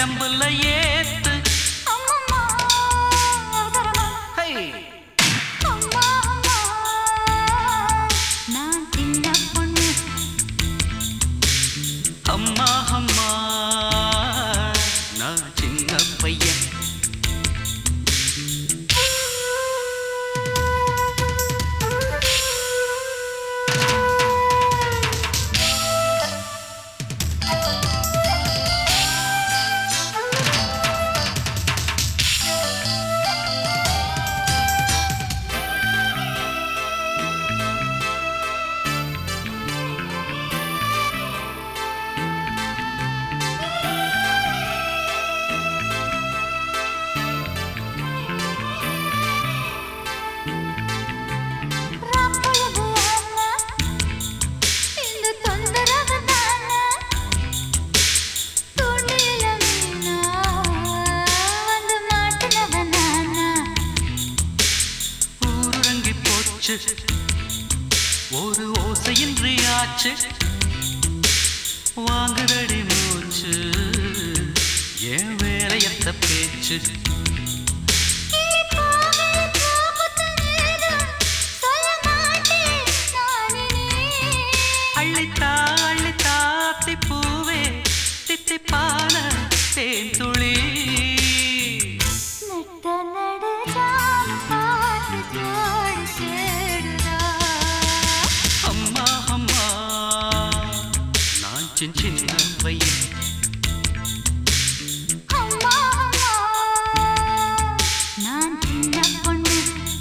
செம்புல ஏத்து அம்மம்மா, அவசரமா. ஹை அம்மா, அம்மா, நான் சின்ன பொண்ணு அம்மா அம்மா நான் சின்ன பையன் ராப்பொழுது ஆனா, இந்த தொந்தரவு தானா? தூண்டில மீனா, வந்து மாட்டுனவ நானா? ஊரங்கி போச்சு ஒரு ஓசையின்றி ஆச்சு வாங்குதடி மூச்சு என் வேலையத்த பேச்சு கிளி போகல போகுது நேரம், சொல்ல மாட்டேன் நானினே. அள்ளித்தா அள்ளித்தா அத்தி பூவே தித்திப்பான தேன் துளி நட்ட நடு ஜாம் பார்த்து ஜோடி தேடுதா. அம்மா அம்மா நான் சின்ன சின்ன பையன் அம்மா, அம்மா, நான் சின்ன பொண்ணு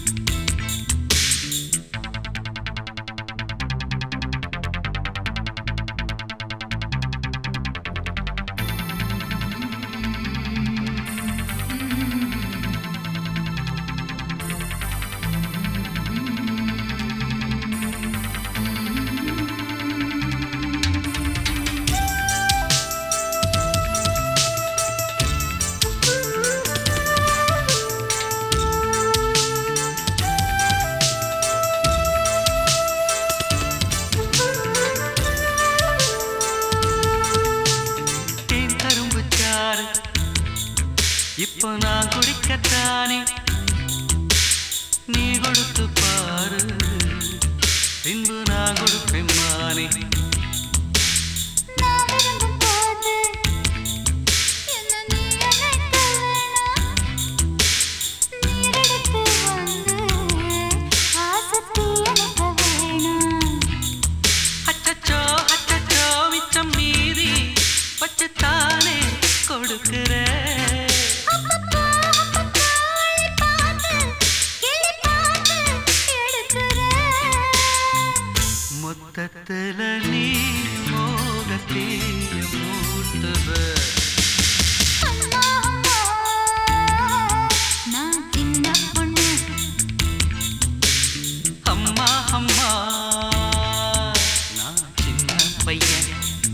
தேன் கரும்பு சாறு இப்போ நான் குடிக்கத்தானே நீ கொடுத்து பாரு பின்பு நான் கொடுப்பேன் மானே நான் விரும்பும் போது என்ன நீ அழைக்க வேணாம். நீரெடுத்து வந்து ஆசத்தி எனக்கு வேணாம். அச்சச்சோ அச்சச்சோ மிச்சம் மீறி வச்சுத்தானே கொடுக்கிறேன் அப்பப்பா, அப்பப்பா, அள்ளி பார்த்து, கிள்ளி பார்த்து எடுக்கிறேன். மொத்தத்துல நீ மோகத்தீய மூட்டுவ அம்மா, அம்மா, நான் சின்ன பொண்ணு அம்மா அம்மா நான் சின்ன பையன்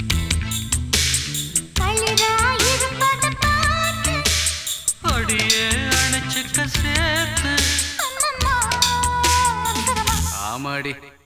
களிரா இருப்பதை பார்த்து அடியே அணைச்சுக்க சேர்த்து அம்மம்மா, அவசரமா ஆமாடி